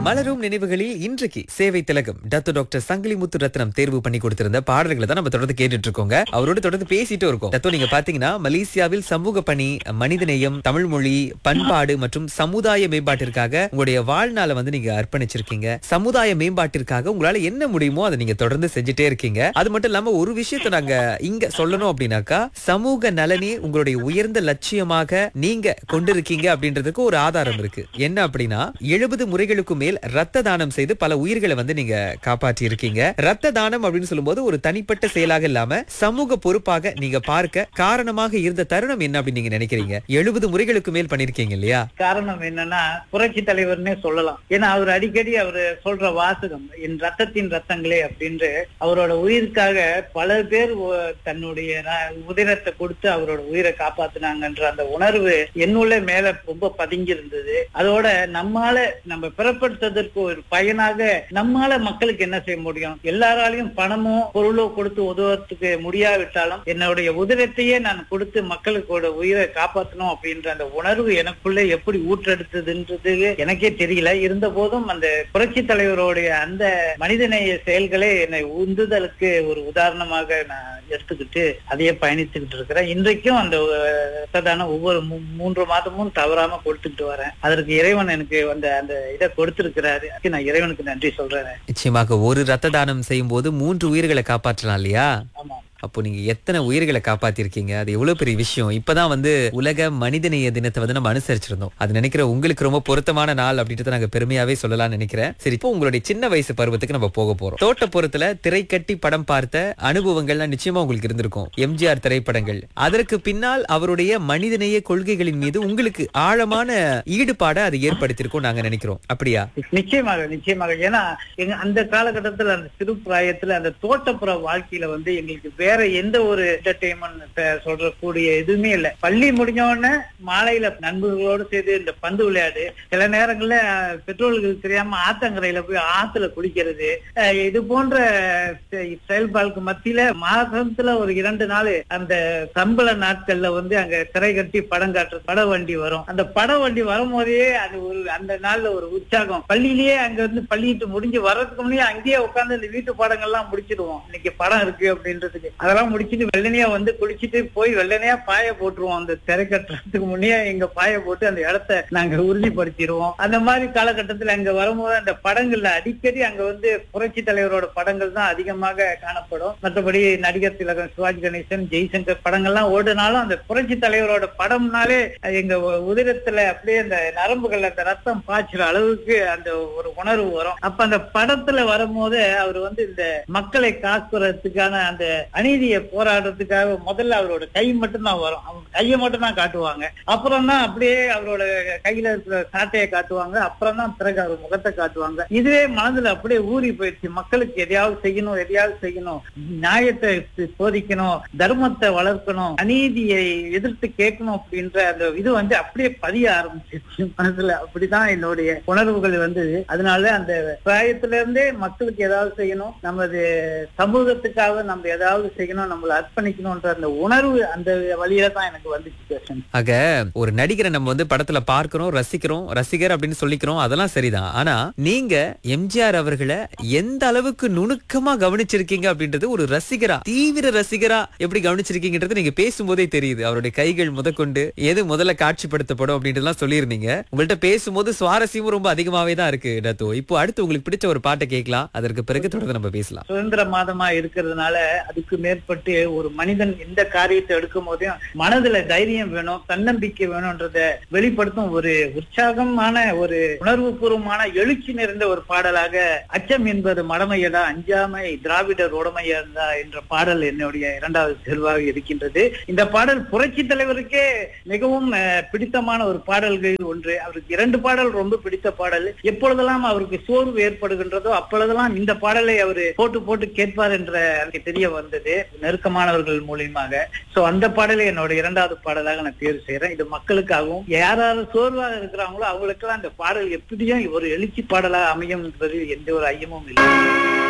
மலரும் நினைவுகளில் இன்றைக்கு சேவை திலகம் டத்து டாக்டர் சங்கிலி முத்து ரத்னம் தேர்வு பண்ணி கொடுத்திருந்த பாடல்களை தான் நம்ம தொடர்ந்து கேட்டுட்டு இருக்கோங்க அவரோட தொடர்ந்து பேசிட்டு இருக்கோம் டத்தோ நீங்க பாத்தீங்கன்னா மலேசியாவில் சமூக பணி மனிதநேயம் தமிழ் மொழி பண்பாடு மற்றும் சமுதாய மேம்பாட்டிற்காக உங்களுடைய வாழ்நாளை வந்து நீங்க அர்ப்பணிச்சிருக்கீங்க சமுதாய மேம்பாட்டிற்காக உங்களால என்ன முடியுமோ அதை நீங்க தொடர்ந்து செஞ்சுட்டே இருக்கீங்க அது மட்டும் இல்லாம ஒரு விஷயத்தை நாங்க இங்க சொல்லணும் அப்படின்னாக்கா சமூக நலனே உங்களுடைய உயர்ந்த லட்சியமாக நீங்க கொண்டிருக்கீங்க அப்படின்றதுக்கு ஒரு ஆதாரம் இருக்கு என்ன அப்படின்னா எழுபது முறைகளுக்கு மேல் ரத்த தானம் செய்து பல உயிர்களை வந்து நீங்க காப்பாற்றி இருக்கீங்க ரத்த தானம் அப்படின்னு சொல்லும்போது ஒரு தனிப்பட்ட செயலாக இல்லாம சமூக பொறுப்பாக நீங்க பார்க்க காரணமாக இருந்த தருணம் என்ன அப்படின்னு நீங்க நினைக்கிறீங்க எழுபது முறைகளுக்கு மேல் பண்ணிருக்கீங்க இல்லையா காரணம் என்னன்னா புரட்சி தலைவர்னே சொல்லலாம் ஏன்னா அவர் அடிக்கடி அவர் சொல்ற வாசகம் என் ரத்தத்தின் ரத்தங்களே அப்படின்று அவரோட உயிருக்காக பல பேர் ஒ- தன்னுடைய ர- உதிரத்தை கொடுத்து அவரோட உயிரை காப்பாத்துனாங்கன்ற அந்த உணர்வு என்னுள்ள மேல ரொம்ப பதுங்கி இருந்தது அதோட நம்மால நம்ம பிறப்படுத்ததற்கு ஒரு பயனாக நம்மால மக்களுக்கு என்ன செய்ய முடியும் எல்லாராலையும் பணமோ பொருளோ கொடுத்து உதவுறதுக்கு முடியாவிட்டாலும் என்னுடைய உதிரத்தையே நான் கொடுத்து மக்களுக்கோட உயிரை காப்பாற்றணும் அப்படின்ற அந்த உணர்வு எனக்குள்ள எப்படி ஊற்றெடுத்ததுன்றது எனக்கே தெரியல இருந்த போதும் அந்த புரட்சி தலைவருடைய அந்த மனிதநேய செயல்களே என்னை உந்துதலுக்கு ஒரு உதாரணமாக நான் எடுத்துக்கிட்டு அதையே பயணித்துக்கிட்டு இருக்கிறேன் இன்றைக்கும் அந்த அஹ், ரத்ததானம் ஒவ்வொரு மூ- மூன்று மாதமும் தவறாம கொடுத்துட்டு வரேன் அதற்கு இறைவன் எனக்கு அந்த அந்த இதை கொடுத்திருக்கிறாரு அதுக்கு நான் இறைவனுக்கு நன்றி சொல்றேன் நிச்சயமாக ஒரு ரத்த தானம் செய்யும் போது மூன்று உயிர்களை காப்பாற்றலாம் இல்லையா ஆமா அப்போ நீங்க எத்தனை உயிர்களை காப்பாத்திருக்கீங்க அது எவ்வளவு பெரிய விஷயம் இப்பதான் வந்து உலக மனிதநேய தினத்தை வந்து நம்ம அனுசரிச்சிருந்தோம் அது நினைக்கிற உங்களுக்கு ரொம்ப பொருத்தமான நாள் அப்படின்றத நாங்க பெருமையாவே சொல்லலாம்னு நினைக்கிறேன் சரி இப்போ உங்களுடைய சின்ன வயசு பருவத்துக்கு நம்ம போக போறோம் தோட்டப்புறத்துல திரை கட்டி படம் பார்த்த அனுபவங்கள்லாம் நிச்சயமா உங்களுக்கு இருந்திருக்கும் எம்ஜிஆர் திரைப்படங்கள் அதற்கு பின்னால் அவருடைய மனிதநேய கொள்கைகளின் மீது உங்களுக்கு ஆழமான ஈடுபாடை அது ஏற்படுத்தியிருக்கும் நாங்க நினைக்கிறோம் அப்படியா நிச்சயமாக நிச்சயமாக ஏன்னா எங்க அந்த காலகட்டத்துல அந்த சிறு பிராயத்துல அந்த தோட்டப்புற வாழ்க்கையில வந்து எங்களுக்கு வேற எந்த ஒரு என்டர்டைன்மெண்ட் சொல்றக்கூடிய எதுவுமே இல்லை பள்ளி முடிஞ்ச உடனே மாலையில நண்பர்களோடு சேர்ந்து இந்த பந்து விளையாடு சில நேரங்கள்ல அஹ், பெற்றோர்களுக்கு தெரியாம ஆத்தங்கரையில போய் ஆத்துல குளிக்கிறது அஹ், இது போன்ற செ- செயல்பாடுக்கு மத்தியில மாசத்துல ஒரு இரண்டு நாள் அந்த சம்பள நாட்கள்ல வந்து அங்க திரை கட்டி படம் காட்டுற பட வண்டி வரும் அந்த பட வண்டி வரும்போதே அது ஒரு அந்த நாள்ல ஒரு உற்சாகம் பள்ளியிலேயே அங்க வந்து பள்ளிட்டு முடிஞ்சு வர்றதுக்கு முன்னாடி அங்கேயே உட்கார்ந்து இந்த வீட்டு பாடங்கள்லாம் முடிச்சிடுவோம் இன்னைக்கு படம் இருக்கு அப்படின்றதுக்கு அதெல்லாம் முடிச்சிட்டு வெள்ளனையா வந்து குளிச்சிட்டு போய் வெள்ளனையா பாய போட்டுருவோம் அந்த திரை கட்டுறதுக்கு முன்னே எங்க பாய போட்டு அந்த இடத்த நாங்க உறுதிப்படுத்திடுவோம் அந்த மாதிரி காலகட்டத்துல அங்க வரும்போது அந்த படங்கள்ல அடிக்கடி அங்க வந்து புரட்சி தலைவரோட படங்கள் தான் அதிகமாக காணப்படும் மற்றபடி நடிகர் திலகம் சிவாஜி கணேசன் ஜெய்சங்கர் படங்கள்லாம் ஓடுனாலும் அந்த புரட்சி தலைவரோட படம்னாலே அது எங்க உ- உதிரத்துல அப்படியே அந்த நரம்புகள் அந்த ரத்தம் பாய்ச்சுற அளவுக்கு அந்த ஒரு உணர்வு வரும் அப்ப அந்த படத்துல வரும்போது அவர் வந்து இந்த மக்களை காக்குறதுக்கான அந்த அநீதியை போராடுறதுக்காக முதல்ல அவரோட கை மட்டும் தான் வரும் அவங்க கையை மட்டும் தான் காட்டுவாங்க அப்புறம் தான் அப்படியே அவரோட கையில இருக்கிற சாட்டையை காட்டுவாங்க அப்புறம் தான் பிறகு அவர் முகத்தை காட்டுவாங்க இதுவே மனதுல அப்படியே ஊறி போயிடுச்சு மக்களுக்கு எதையாவது செய்யணும் எதையாவது செய்யணும் நியாயத்தை போதிக்கணும் தர்மத்தை வளர்க்கணும் அநீதியை எதிர்த்து கேட்கணும் அப்படின்ற அந்த இது வந்து அப்படியே பதிய ஆரம்பிச்சிருச்சு மனசுல அப்படிதான் என்னுடைய உணர்வுகள் வந்தது அதனால அந்த பிராயத்துல இருந்தே மக்களுக்கு ஏதாவது செய்யணும் நமது சமூகத்துக்காக நம்ம ஏதாவது செய்யணும் நம்மளை அர்ப்பணிக்கணும்ன்ற அந்த உணர்வு அந்த வழியில தான் எனக்கு வந்துச்சு பேசன் ஆக ஒரு நடிகரை நம்ம வந்து படத்துல பார்க்கிறோம் ரசிக்கிறோம் ரசிகர் அப்படின்னு சொல்லிக்கிறோம் அதெல்லாம் சரிதான் ஆனா நீங்க எம்ஜிஆர் அவர்களை எந்த அளவுக்கு நுணுக்கமா கவனிச்சிருக்கீங்க அப்படின்றது ஒரு ரசிகரா தீவிர ரசிகரா எப்படி கவனிச்சிருக்கீங்கன்றது நீங்க பேசும்போதே தெரியுது அவருடைய கைகள் முதற்கொண்டு எது முதல்ல காட்சிப்படுத்தப்படும் அப்படின்றதெல்லாம் சொல்லியிருந்தீங்க உங்கள்ட்ட பேசும்போது சுவாரஸ்யமும் ரொம்ப அதிகமாவே தான் இருக்கு டத்தோ இப்போ அடுத்து உங்களுக்கு பிடிச்ச ஒரு பாட்டை கேட்கலாம் அதற்கு பிறகு தொடர்ந்து நம்ம பேசலாம் சுதந்திர மாதமா இருக்கிறதுனால அதுக்கு மேற்பட்டு ஒரு மனிதன் எந்த காரியத்தை எடுக்கும் போதையும் மனதுல தைரியம் வேணும் தன்னம்பிக்கை வேணும்ன்றத வெளிப்படுத்தும் ஒரு உற்சாகமான ஒரு உணர்வுபூர்வமான எழுச்சி நிறைந்த ஒரு பாடலாக அச்சம் என்பது மடமையடா அஞ்சாமை திராவிடர் உடமையடா என்ற பாடல் என்னுடைய இரண்டாவது தேர்வாக இருக்கின்றது இந்த பாடல் புரட்சி தலைவருக்கே மிகவும் அஹ், பிடித்தமான ஒரு பாடல்கள் ஒன்று அவருக்கு இரண்டு பாடல் ரொம்ப பிடித்த பாடல் எப்பொழுதெல்லாம் அவருக்கு சோர்வு ஏற்படுகின்றதோ அப்பொழுதெல்லாம் இந்த பாடலை அவர் போட்டு போட்டு கேட்பார் என்ற எனக்கு தெரிய வந்தது நெருக்கமானவர்கள் மூலியமாக சோ அந்த பாடலை என்னோட இரண்டாவது பாடலாக நான் தேர்வு செய்யறேன் இது மக்களுக்காகவும் யார் யார் சோர்வாக இருக்கிறாங்களோ அவங்களுக்கெல்லாம் அந்த பாடல் எப்படியும் ஒரு எழுச்சி பாடலாக அமையும் என்பதில் எந்த ஒரு ஐயமும் இல்லை